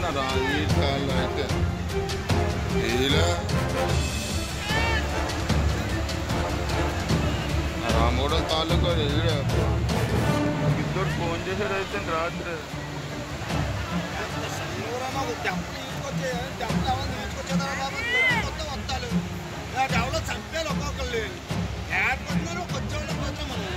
నా ఈ కాళ్ళు అయితే ఇలా నా రామగూడెం తాలూకా ఈడ ఇద్దరు ఫోన్ చేశాడు అయితే రాత్రి చంపేది ఒక్కొక్కళ్ళు ఏడుకుంటున్నారు కొంచెం పోతాం మనం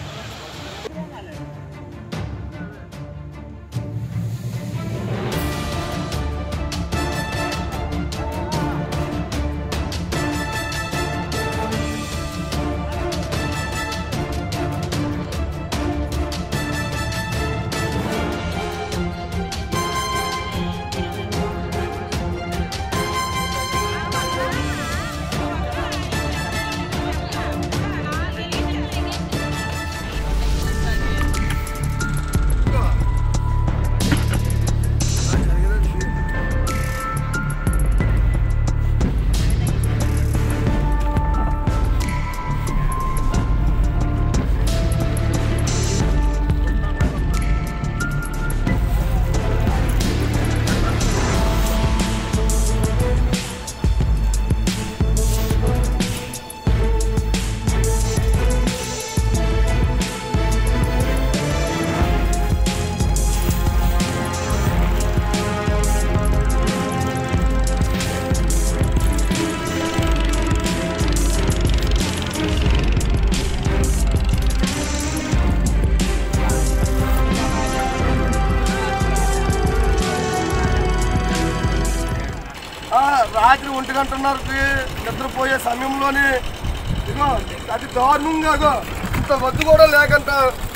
ఆ, రాత్రి ఒంటి గంటన్నరకి నిద్రపోయే సమయంలోని ఇదిగో అది దారుణంగా ఇగో ఇంత వద్దు కూడా లేకుండా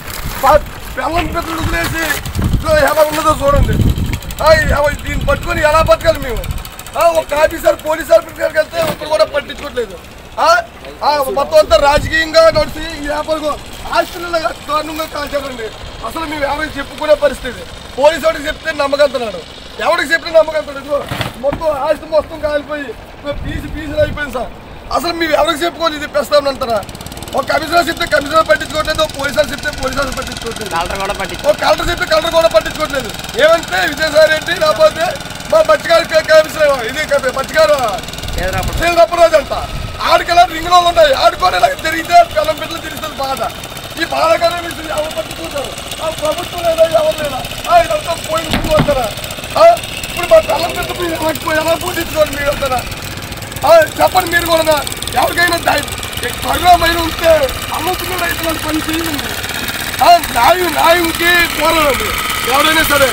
ప- బెల్లం పెద్దలు వదిలేసి ఇదిగో ఎలా ఉన్నదో చూడండి ఆ, ఎవ- దీన్ని పట్టుకొని ఎలా బతకాలి మేము ఆ, ఒక ఆఫీసర్ పోలీస్ ఆఫీసర్ దగ్గరికి వెళ్తే ఒకరు కూడా పట్టించుకోవట్లేదు ఆ, ఆ, మొత్తం అంతా రాజకీయంగా నడిచి ఈ వ్యాపారం ఆస్తులలో దారుణంగా కాల్చారండి అసలు మేము ఎవరికి చెప్పుకునే పరిస్థితి పోలీసు వాడికి చెప్తే నమ్మకంటున్నాడు ఎవరికి చెప్పినా నమ్మకంటున్నాడు ఇదిగో మొత్తం ఆస్తి మొత్తం కాలిపోయి ఇదిగో పీసు పీసులు అయిపోయింది సార్ అసలు మేము ఎవరికి చెప్పుకోవాలి ఇది ప్రస్తావన ఒక కమిషనర్ చెప్తే కమిషనర్ పట్టించుకోవట్లేదు ఒక పోలీసు చెప్తే పోలీసు వాళ్ళు పట్టించుకోవట్లేదు కలెక్టర్ కూడా పట్టించు ఒక కలెక్టర్ చెప్తే కలెక్టర్ కూడా పట్టించుకోవట్లేదు ఏమంటే విజయసాయి రెడ్డి లేకపోతే మా బచ్చిగారి కమిషనర్ ఇది బచ్చిగారు నేను తప్పరాజు అంట ఆడికెలా రింగ్ లో ఉన్నాయి ఆడుకొని ఇలా తిరిగితే పిల్లం బిడ్డలు తిరుగుతుంది బాధ ఈ బాధగానే మీరు ఎవరు పట్టుకుంటారు ఆ ప్రభుత్వం లేదా ఎవరు లేదా ఆ ఇదంతా పోయిన ముందు వస్తారా ఆ, ఇప్పుడు మా పిల్లం బిడ్డ ఎలా ఎలా పూజించుకోండి మీరు వస్తారా ఆ, చెప్పండి మీరు కూడా ఎవరికైనా పరువమైన ఉంటే అమ్మతున్న రైతులను పని చేయండి ఆ, న్యాయం న్యాయంకి కోరాలి ఎవరైనా సరే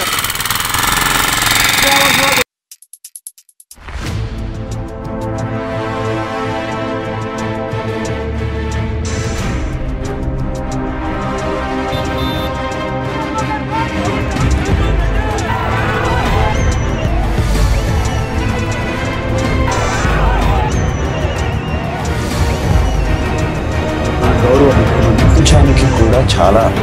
గౌరవ ప్రపంచానికి కూడా చాలా